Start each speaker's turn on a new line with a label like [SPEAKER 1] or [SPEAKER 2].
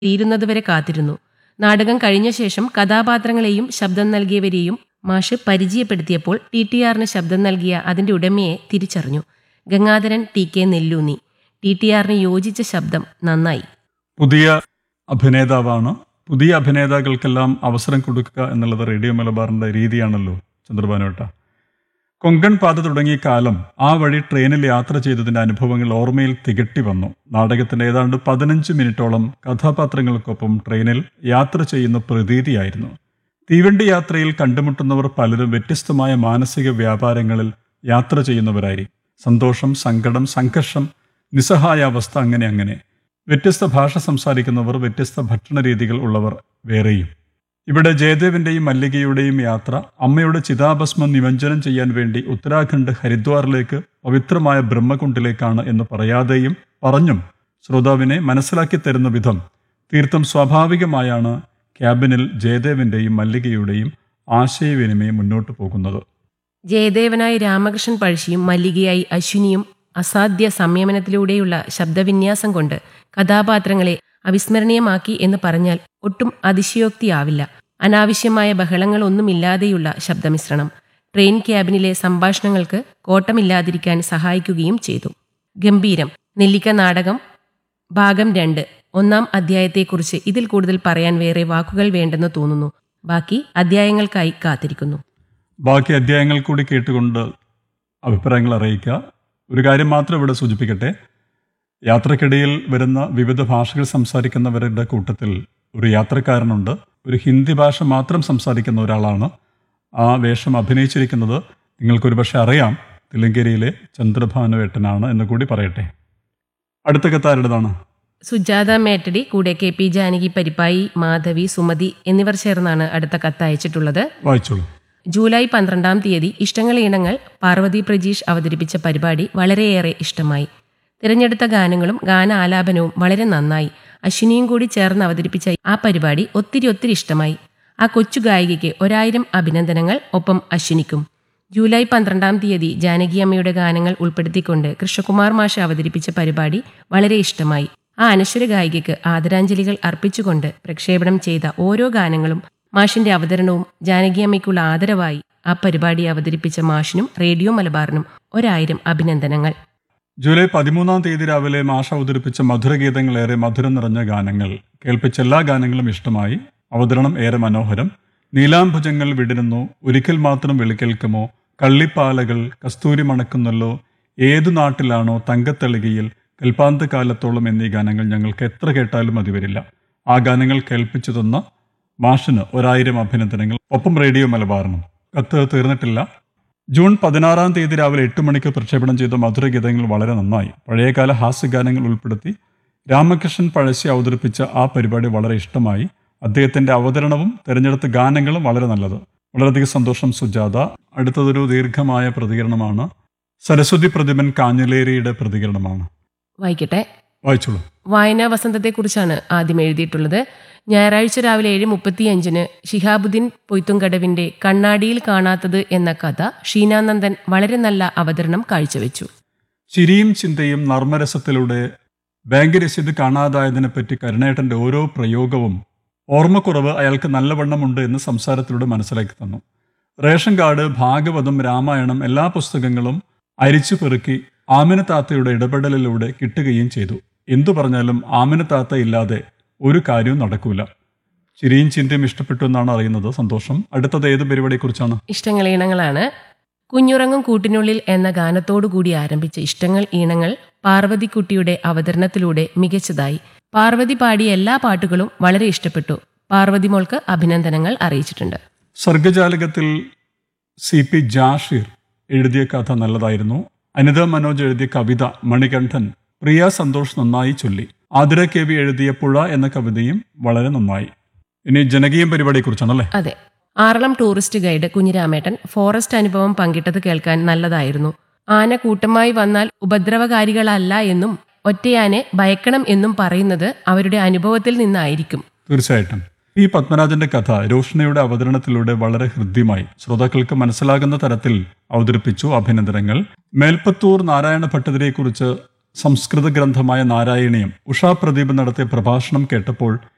[SPEAKER 1] തീരുന്നതുവരെ കാത്തിരുന്നു നാടകം കഴിഞ്ഞ ശേഷം കഥാപാത്രങ്ങളെയും ശബ്ദം നൽകിയവരെയും മാഷ് പരിചയപ്പെടുത്തിയപ്പോൾ ടി ടി ആറിന് ശബ്ദം നൽകിയ അതിന്റെ ഉടമയെ തിരിച്ചറിഞ്ഞു Gangadharan T K Nelloonni T T ആറിന് യോജിച്ച ശബ്ദം നന്നായി
[SPEAKER 2] പുതിയ അഭിനേതാവാണ് പുതിയ അഭിനേതാക്കൾക്കെല്ലാം അവസരം കൊടുക്കുക എന്നുള്ളത് റേഡിയോ മലബാറിന്റെ രീതിയാണല്ലോ ചന്ദ്രബാനോട്ട കൊങ്കൺ പാത തുടങ്ങിയ കാലം ആ വഴി ട്രെയിനിൽ യാത്ര ചെയ്തതിന്റെ അനുഭവങ്ങൾ ഓർമ്മയിൽ തികട്ടി വന്നു നാടകത്തിന്റെ ഏതാണ്ട് പതിനഞ്ച് മിനിറ്റോളം കഥാപാത്രങ്ങൾക്കൊപ്പം ട്രെയിനിൽ യാത്ര ചെയ്യുന്ന പ്രതീതിയായിരുന്നു തീവണ്ടി യാത്രയിൽ കണ്ടുമുട്ടുന്നവർ പലരും വ്യത്യസ്തമായ മാനസിക വ്യാപാരങ്ങളിൽ യാത്ര ചെയ്യുന്നവരായിരിക്കും സന്തോഷം സങ്കടം സംഘർഷം നിസ്സഹായാവസ്ഥ അങ്ങനെ അങ്ങനെ വ്യത്യസ്ത ഭാഷ സംസാരിക്കുന്നവർ വ്യത്യസ്ത ഭക്ഷണ രീതികൾ ഉള്ളവർ വേറെയും ഇവിടെ ജയദേവിന്റെയും മല്ലികയുടെയും യാത്ര അമ്മയുടെ ചിതാഭസ്മം നിമഞ്ജനം ചെയ്യാൻ വേണ്ടി ഉത്തരാഖണ്ഡ് ഹരിദ്വാറിലേക്ക് പവിത്രമായ ബ്രഹ്മകുണ്ടിലേക്കാണ് എന്ന് പറയാതെയും പറഞ്ഞും ശ്രോതാവിനെ മനസ്സിലാക്കി തരുന്ന വിധം തീർത്തും സ്വാഭാവികമായാണ് ക്യാബിനിൽ ജയദേവിന്റെയും മല്ലികയുടെയും ആശയവിനിമയം മുന്നോട്ട് പോകുന്നത്
[SPEAKER 1] ജയദേവനായി രാമകൃഷ്ണൻ പഴശ്ശിയും മല്ലികയായി അശ്വിനിയും അസാധ്യ സംയമനത്തിലൂടെയുള്ള ശബ്ദവിന്യാസം കൊണ്ട് കഥാപാത്രങ്ങളെ അവിസ്മരണീയമാക്കി എന്ന് പറഞ്ഞാൽ ഒട്ടും അതിശയോക്തിയാവില്ല അനാവശ്യമായ ബഹളങ്ങളൊന്നുമില്ലാതെയുള്ള ശബ്ദമിശ്രണം ട്രെയിൻ ക്യാബിനിലെ സംഭാഷണങ്ങൾക്ക് കോട്ടമില്ലാതിരിക്കാൻ സഹായിക്കുകയും ചെയ്തു ഗംഭീരം നെല്ലിക്ക നാടകം ഭാഗം രണ്ട് ഒന്നാം അധ്യായത്തെക്കുറിച്ച് ഇതിൽ കൂടുതൽ പറയാൻ വേറെ വാക്കുകൾ വേണ്ടെന്ന് തോന്നുന്നു ബാക്കി അധ്യായങ്ങൾക്കായി കാത്തിരിക്കുന്നു
[SPEAKER 2] ബാക്കി അധ്യായങ്ങൾ കൂടി കേട്ടുകൊണ്ട് അഭിപ്രായങ്ങൾ അറിയിക്കുക ഒരു കാര്യം മാത്രം ഇവിടെ സൂചിപ്പിക്കട്ടെ യാത്രക്കിടയിൽ വരുന്ന വിവിധ ഭാഷകൾ സംസാരിക്കുന്നവരുടെ കൂട്ടത്തിൽ ഒരു യാത്രക്കാരനുണ്ട് ഒരു ഹിന്ദി ഭാഷ മാത്രം സംസാരിക്കുന്ന ഒരാളാണ് ആ വേഷം അഭിനയിച്ചിരിക്കുന്നത് നിങ്ങൾക്കൊരു പക്ഷെ അറിയാം തിലങ്കേരിയിലെ ചന്ദ്രഭാനുവേട്ടനാണ് എന്ന് കൂടി പറയട്ടെ അടുത്ത കത്താരുടേതാണ്
[SPEAKER 1] സുജാത മേട്ടടി കൂടെ കെ പി ജാനകി പരിപ്പായി മാധവി സുമതി എന്നിവർ ചേർന്നാണ് അടുത്ത കത്ത് അയച്ചിട്ടുള്ളത്
[SPEAKER 2] വായിച്ചോളൂ
[SPEAKER 1] ജൂലൈ പന്ത്രണ്ടാം തീയതി ഇഷ്ടങ്ങൾ ഇണങ്ങൾ പാർവതി പ്രജീഷ് അവതരിപ്പിച്ച പരിപാടി വളരെയേറെ ഇഷ്ടമായി തിരഞ്ഞെടുത്ത ഗാനങ്ങളും ഗാന ആലാപനവും വളരെ നന്നായി അശ്വിനിയും കൂടി ചേർന്ന് അവതരിപ്പിച്ച ആ പരിപാടി ഒത്തിരി ഒത്തിരി ഇഷ്ടമായി ആ കൊച്ചു ഗായികയ്ക്ക് ഒരായിരം അഭിനന്ദനങ്ങൾ ഒപ്പം അശ്വിനിക്കും ജൂലൈ പന്ത്രണ്ടാം തീയതി ജാനകിയമ്മയുടെ ഗാനങ്ങൾ ഉൾപ്പെടുത്തിക്കൊണ്ട് കൃഷ്ണകുമാർ മാഷ് അവതരിപ്പിച്ച പരിപാടി വളരെ ഇഷ്ടമായി ആ അനശ്വര ഗായികയ്ക്ക് ആദരാഞ്ജലികൾ അർപ്പിച്ചുകൊണ്ട് പ്രക്ഷേപണം ചെയ്ത ഓരോ ഗാനങ്ങളും മാഷിന്റെ അവതരണവും ജാനകിയമ്മയ്ക്കുള്ള ആദരവായി ആ പരിപാടി അവതരിപ്പിച്ച മാഷിനും റേഡിയോ മലബാറിനും ഒരായിരം അഭിനന്ദനങ്ങൾ
[SPEAKER 2] ജൂലൈ പതിമൂന്നാം തീയതി രാവിലെ മാഷ അവതരിപ്പിച്ച മധുരഗീതങ്ങളേറെ മധുരം നിറഞ്ഞ ഗാനങ്ങൾ കേൾപ്പിച്ച എല്ലാ ഗാനങ്ങളും ഇഷ്ടമായി അവതരണം ഏറെ മനോഹരം നീലാംഭുജങ്ങൾ വിടരുന്നു ഒരിക്കൽ മാത്രം വിളിക്കേൽക്കുമോ കള്ളിപ്പാലകൾ കസ്തൂരി മണക്കുന്നല്ലോ ഏതു നാട്ടിലാണോ തങ്കത്തളികയിൽ കൽപ്പാന്ത കാലത്തോളം എന്നീ ഗാനങ്ങൾ ഞങ്ങൾക്ക് എത്ര കേട്ടാലും മതി വരില്ല ആ ഗാനങ്ങൾ കേൾപ്പിച്ചു തന്ന മാഷിന് ഒരായിരം അഭിനന്ദനങ്ങൾ ഒപ്പം റേഡിയോ മലബാറിനും കത്ത് തീർന്നിട്ടില്ല ജൂൺ പതിനാറാം തീയതി രാവിലെ എട്ട് മണിക്ക് പ്രക്ഷേപണം ചെയ്ത മധുരഗീതങ്ങൾ വളരെ നന്നായി പഴയകാല ഹാസ്യഗാനങ്ങൾ ഉൾപ്പെടുത്തി രാമകൃഷ്ണൻ പഴശ്ശി അവതരിപ്പിച്ച ആ പരിപാടി വളരെ ഇഷ്ടമായി അദ്ദേഹത്തിന്റെ അവതരണവും തിരഞ്ഞെടുത്ത ഗാനങ്ങളും വളരെ നല്ലത് വളരെയധികം സന്തോഷം സുജാത അടുത്തതൊരു ദീർഘമായ പ്രതികരണമാണ് സരസ്വതി പ്രതിമൻ കാഞ്ഞിലേരിയുടെ പ്രതികരണമാണ്
[SPEAKER 1] വായിക്കട്ടെ
[SPEAKER 2] വായിച്ചോളൂ
[SPEAKER 1] വായനാ വസന്തത്തെക്കുറിച്ചാണ് ആദ്യം എഴുതിയിട്ടുള്ളത് ഞായറാഴ്ച രാവിലെ ഏഴ് മുപ്പത്തിയഞ്ചിന് ഷിഹാബുദ്ദീൻ പൊയ്ത്തുംകടവിന്റെ കണ്ണാടിയിൽ കാണാത്തത് എന്ന കഥ ഷീനാനന്ദൻ വളരെ നല്ല അവതരണം കാഴ്ചവെച്ചു
[SPEAKER 2] ചിരിയും ചിന്തയും നർമ്മരസത്തിലൂടെ ബാങ്ക് രസീത് കാണാതായതിനെപ്പറ്റി കരുണേട്ടന്റെ ഓരോ പ്രയോഗവും ഓർമ്മക്കുറവ് അയാൾക്ക് നല്ലവണ്ണമുണ്ട് എന്ന് സംസാരത്തിലൂടെ മനസ്സിലാക്കി തന്നു റേഷൻ കാർഡ് ഭാഗവതം രാമായണം എല്ലാ പുസ്തകങ്ങളും അരിച്ചു പെറുക്കി ആമിന താത്തയുടെ ഇടപെടലിലൂടെ കിട്ടുകയും ചെയ്തു എന്തു പറഞ്ഞാലും ആമിന താത്ത ഇല്ലാതെ ഒരു കാര്യവും നടക്കൂല ചിരിയും ചിന്തയും ഇഷ്ടപ്പെട്ടു എന്നാണ് അറിയുന്നത് സന്തോഷം അടുത്തത് ഏത് പരിപാടിയെക്കുറിച്ചാണ്
[SPEAKER 1] ഇഷ്ടങ്ങൾ ഈണങ്ങളാണ് കുഞ്ഞുറങ്ങും കൂട്ടിനുള്ളിൽ എന്ന ഗാനത്തോടു കൂടി ആരംഭിച്ച ഇഷ്ടങ്ങൾ ഈണങ്ങൾ പാർവതിക്കുട്ടിയുടെ അവതരണത്തിലൂടെ മികച്ചതായി പാർവതി പാടിയ എല്ലാ പാട്ടുകളും വളരെ ഇഷ്ടപ്പെട്ടു പാർവതി മോൾക്ക് അഭിനന്ദനങ്ങൾ അറിയിച്ചിട്ടുണ്ട്
[SPEAKER 2] സർഗജാലകത്തിൽ സി പി ജാഷീർ എഴുതിയ കഥ നല്ലതായിരുന്നു അനിത മനോജ് എഴുതിയ കവിത മണികണ്ഠൻ പ്രിയ സന്തോഷ് നന്നായി ചൊല്ലി ആതിര കെ വി എഴുതിയ പുഴ എന്ന കവിതയും വളരെ നന്നായി ഇനി ജനകീയ പരിപാടിയെക്കുറിച്ചാണല്ലേ
[SPEAKER 1] അതെ ആറളം ടൂറിസ്റ്റ് ഗൈഡ് കുഞ്ഞിരാമേട്ടൻ ഫോറസ്റ്റ് അനുഭവം പങ്കിട്ടത് കേൾക്കാൻ നല്ലതായിരുന്നു ആന കൂട്ടമായി വന്നാൽ ഉപദ്രവകാരികളല്ല എന്നും ഒറ്റയാനെ ഭയക്കണം എന്നും പറയുന്നത് അവരുടെ അനുഭവത്തിൽ നിന്നായിരിക്കും
[SPEAKER 2] തീർച്ചയായിട്ടും പി പത്മരാജന്റെ കഥ രോഷ്ണയുടെ അവതരണത്തിലൂടെ വളരെ ഹൃദ്യമായി ശ്രോതാക്കൾക്ക് മനസ്സിലാകുന്ന തരത്തിൽ അവതരിപ്പിച്ചു അഭിനന്ദനങ്ങൾ മേൽപ്പത്തൂർ നാരായണ ഭട്ടതിരെക്കുറിച്ച് സംസ്കൃത ഗ്രന്ഥമായ നാരായണീയം ഉഷാ പ്രദീപ് നടത്തിയ പ്രഭാഷണം കേട്ടപ്പോൾ